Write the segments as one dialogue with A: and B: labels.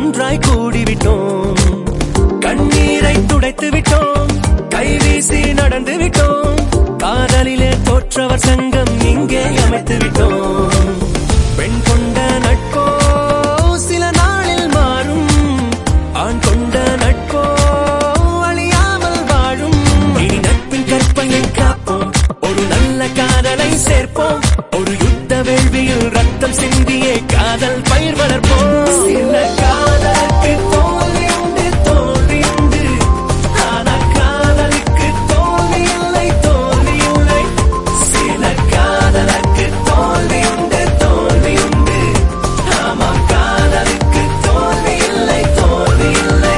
A: ஒன்றாய் கூடிவிட்டோம் கண்ணீரை துடைத்து விட்டோம் கைவீசி நடந்து விட்டோம் காதலிலே தோற்றவர் சங்கம் இங்கே அமைத்து விட்டோம் பெண் கொண்ட நட்போ சில நாளில் மாறும் ஆண் கொண்ட நட்போ அழியாமல் வாழும் இனி நட்பின் கற்பனை காப்போம் ஒரு நல்ல காதலை சேர்ப்போம் ஒரு யுத்த வேள்வியில் ரத்தம் சிந்தியே காதல் பயிர் வளர்ப்போம் சில காதலுக்கு தோல்வி உண்டு தோல்வி உண்டு ஆனா காதலுக்கு தோல்வி இல்லை தோல்வி இல்லை சில காதலுக்கு தோல்வி உண்டு தோல்வி உண்டு ஆமா காதலுக்கு தோல்வி இல்லை தோல்வி இல்லை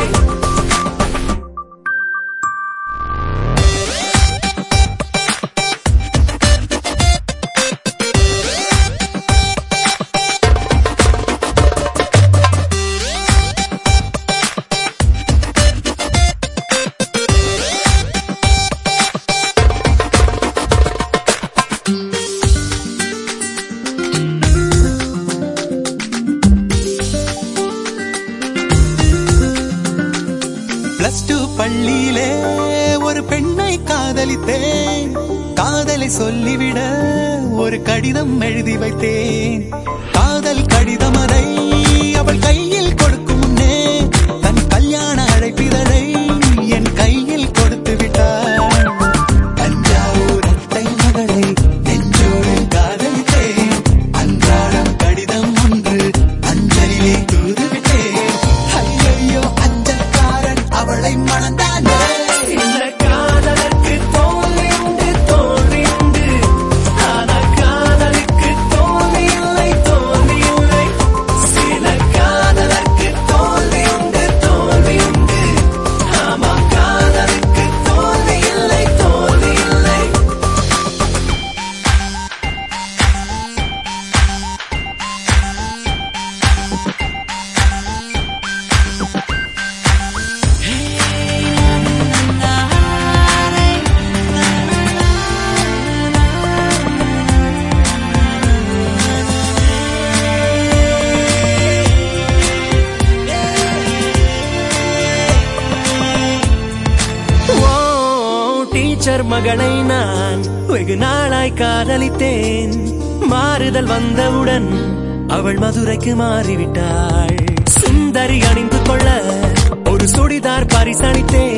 B: பிளஸ் டூ பள்ளியிலே ஒரு பெண்ணை காதலித்தேன் காதலை சொல்லிவிட ஒரு கடிதம் எழுதி வைத்தேன் காதல் கடிதம் அதை அவள் கையில் கொடுக்கும் முன்னே தன் கல்யாண அழைப்பிதழை என் கையில் கொடுத்து விட்டாள் தஞ்சாவூர் அத்தை மகளை நெஞ்சோடு காதலித்தேன் அன்றாடம் கடிதம் ஒன்று அஞ்சலிலே தூது விட்டேன் ஐயோ அஞ்சல்காரன் அவளை மணந்தானே
A: சில காதலுக்கு தோல்வி உண்டு தோல்வி உண்டு ஆனா காதலுக்கு தோல்வி இல்லை தோல்வி இல்லை சில காதலுக்கு தோல்வி உண்டு தோல்வி உண்டு ஆமா காதலுக்கு தோல்வி இல்லை தோல்வி இல்லை ஓ டீச்சர் மகளை நான் வெகு நாளாய் காதலித்தேன் மாறுதல் வந்தவுடன் அவள் மதுரைக்கு மாறிவிட்டாள் சுந்தரி அணிந்து கொள்ள ஒரு சுடிதார் பரிசளித்தேன்